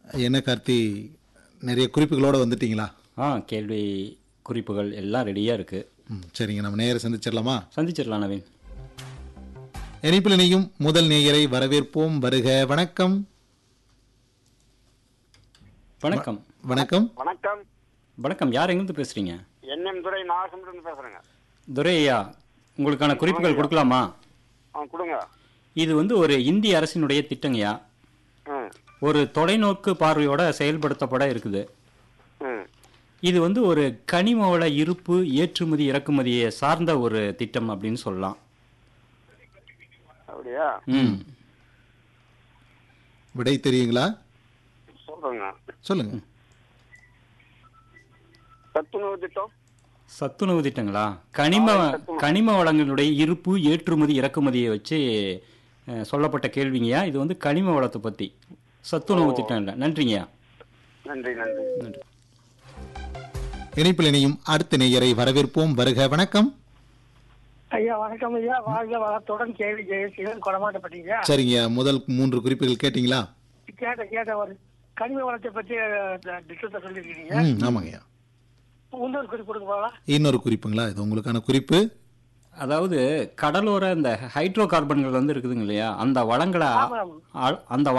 என்ன கார்த்தி நிறைய குறிப்புகளோடு வந்துட்டீங்களா ஆ கேள்வி குறிப்புகள் எல்லாம் ரெடியாக இருக்குது ம் சரிங்க நம்ம நேயரை சந்திச்சிடலாமா சந்திச்சிடலாம் நவீன் இணைப்பில் இணையும் முதல் நேயரை வரவேற்போம் வருக வணக்கம் வணக்கம் வணக்கம் வணக்கம் வணக்கம் யார் எங்கேருந்து பேசுகிறீங்க என்எம் துறை நாகசமுத்திரம் பேசுறேங்க துரை ஐயா உங்களுக்கான குறிப்புகள் கொடுக்கலாமா ஆ கொடுங்க இது வந்து ஒரு இந்திய அரசினுடைய திட்டங்கய்யா ம் ஒரு தொலைநோக்கு பார்வையோட செயல்படுத்தப்பட இருக்குது ம் இது வந்து ஒரு கனிம வள இருப்பு ஏற்றுமதி இறக்குமதியை சார்ந்த ஒரு திட்டம் அப்படின்னு சொல்லலாம் அப்படியா ம் விடை தெரியுங்களா சொல்றேங்க சொல்லுங்க சத்துணவு திட்டம் சத்துணவு திட்டங்களா கனிம கனிம வளங்களுடைய இருப்பு ஏற்றுமதி இறக்குமதியை வச்சு அஹ், சொல்லப்பட்ட கேள்விங்கய்யா இது வந்து கனிம வளத்தை பற்றி சத்துணவு திட்டம் இல்லை நன்றிங்கய்யா நன்றி நன்றி நன்றி இணைப்பில் இணையும் அடுத்த நேயரை வரவேற்போம் வருக வணக்கம் ஐயா வணக்கம் ஐயா வாழ்க வளத்துடன் கேள்வி ஜெயசீலன் கொடமாட்டப்பட்டீங்க சரிங்க முதல் மூன்று குறிப்புகள் கேட்டிங்களா கேட்ட கேட்ட ஒரு கனிம வளத்தை பற்றி திட்டத்தை சொல்லியிருக்கீங்க ம் ஆமாங்கய்யா இன்னொரு குறிப்பு கொடுக்க போகலாம் இன்னொரு குறிப்புங்களா இது உங்களுக்கான குறிப்பு அதாவது கடலோர இந்த ஹைட்ரோ கார்பன்கள் வந்து இருக்குதுங்க இல்லையா அந்த வளங்களை ஆமாம். ஆ- அந்த